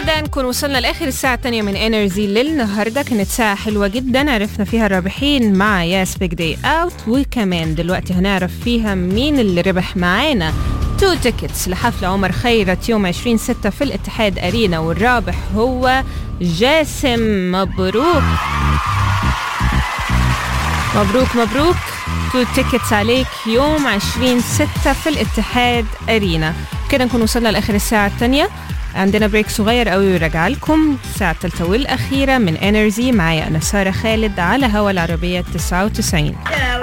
وبكده نكون وصلنا لاخر الساعه الثانيه من انرجي للنهارده كانت ساعه حلوه جدا عرفنا فيها الرابحين مع ياس بيج داي اوت وكمان دلوقتي هنعرف فيها مين اللي ربح معانا تو تيكتس لحفل عمر خيرت يوم 20 6 في الاتحاد ارينا والرابح هو جاسم مبروك مبروك مبروك تو تيكتس عليك يوم 20 6 في الاتحاد ارينا كده نكون وصلنا لاخر الساعه الثانيه عندنا بريك صغير قوي وراجع لكم الساعة الثالثة والأخيرة من انرجي معايا أنا سارة خالد على هوا العربية 99